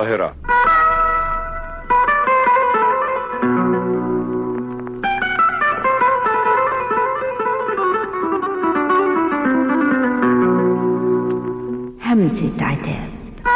القاهرة همسة عتاب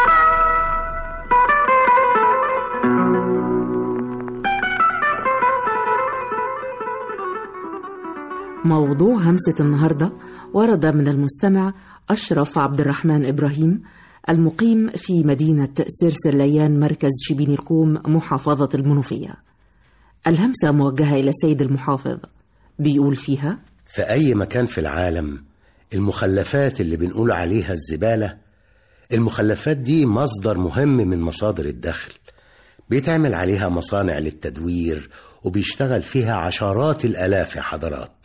موضوع همسة النهاردة ورد من المستمع أشرف عبد الرحمن إبراهيم المقيم في مدينة سرس الليان مركز شبين الكوم محافظة المنوفية الهمسة موجهة إلى السيد المحافظ بيقول فيها في أي مكان في العالم المخلفات اللي بنقول عليها الزبالة المخلفات دي مصدر مهم من مصادر الدخل بيتعمل عليها مصانع للتدوير وبيشتغل فيها عشرات الآلاف يا حضرات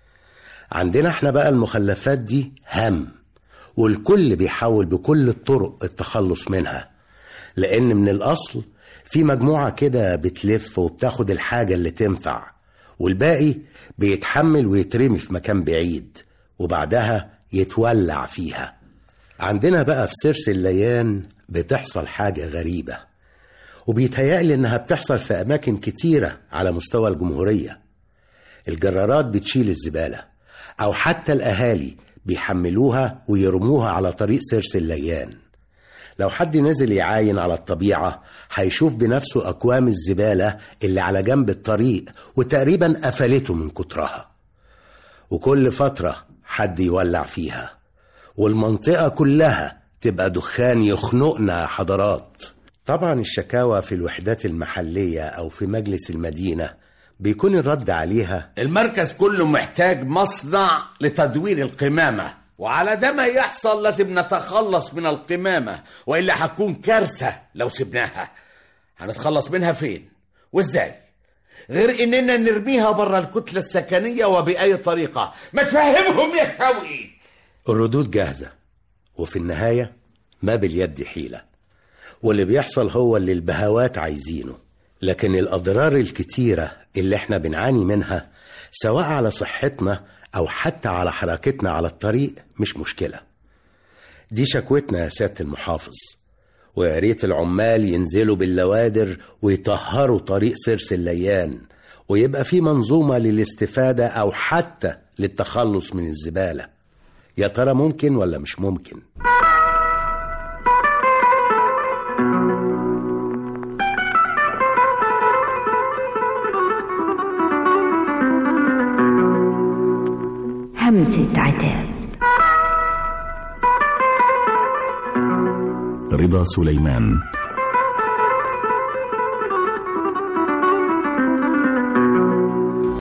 عندنا احنا بقى المخلفات دي هم والكل بيحاول بكل الطرق التخلص منها لأن من الأصل في مجموعة كده بتلف وبتاخد الحاجة اللي تنفع والباقي بيتحمل ويترمي في مكان بعيد وبعدها يتولع فيها عندنا بقى في سرس الليان بتحصل حاجة غريبة وبيتهيألي إنها بتحصل في أماكن كتيرة على مستوى الجمهورية الجرارات بتشيل الزبالة أو حتى الأهالي بيحملوها ويرموها على طريق سرس الليان لو حد نزل يعاين على الطبيعة هيشوف بنفسه أكوام الزبالة اللي على جنب الطريق وتقريبا قفلته من كترها وكل فترة حد يولع فيها والمنطقة كلها تبقى دخان يخنقنا يا حضرات طبعا الشكاوى في الوحدات المحلية أو في مجلس المدينة بيكون الرد عليها المركز كله محتاج مصنع لتدوير القمامة وعلى ده ما يحصل لازم نتخلص من القمامة وإلا هتكون كارثة لو سبناها هنتخلص منها فين وإزاي غير إننا نرميها بره الكتلة السكنية وبأي طريقة ما تفهمهم يا شوقي الردود جاهزة وفي النهاية ما باليد حيلة واللي بيحصل هو اللي البهوات عايزينه لكن الأضرار الكتيرة اللي احنا بنعاني منها سواء على صحتنا أو حتى على حركتنا على الطريق مش مشكلة دي شكوتنا يا سيادة المحافظ ويا ريت العمال ينزلوا باللوادر ويطهروا طريق سرس الليان ويبقى في منظومة للاستفادة أو حتى للتخلص من الزبالة يا ترى ممكن ولا مش ممكن؟ همسة عتاب رضا سليمان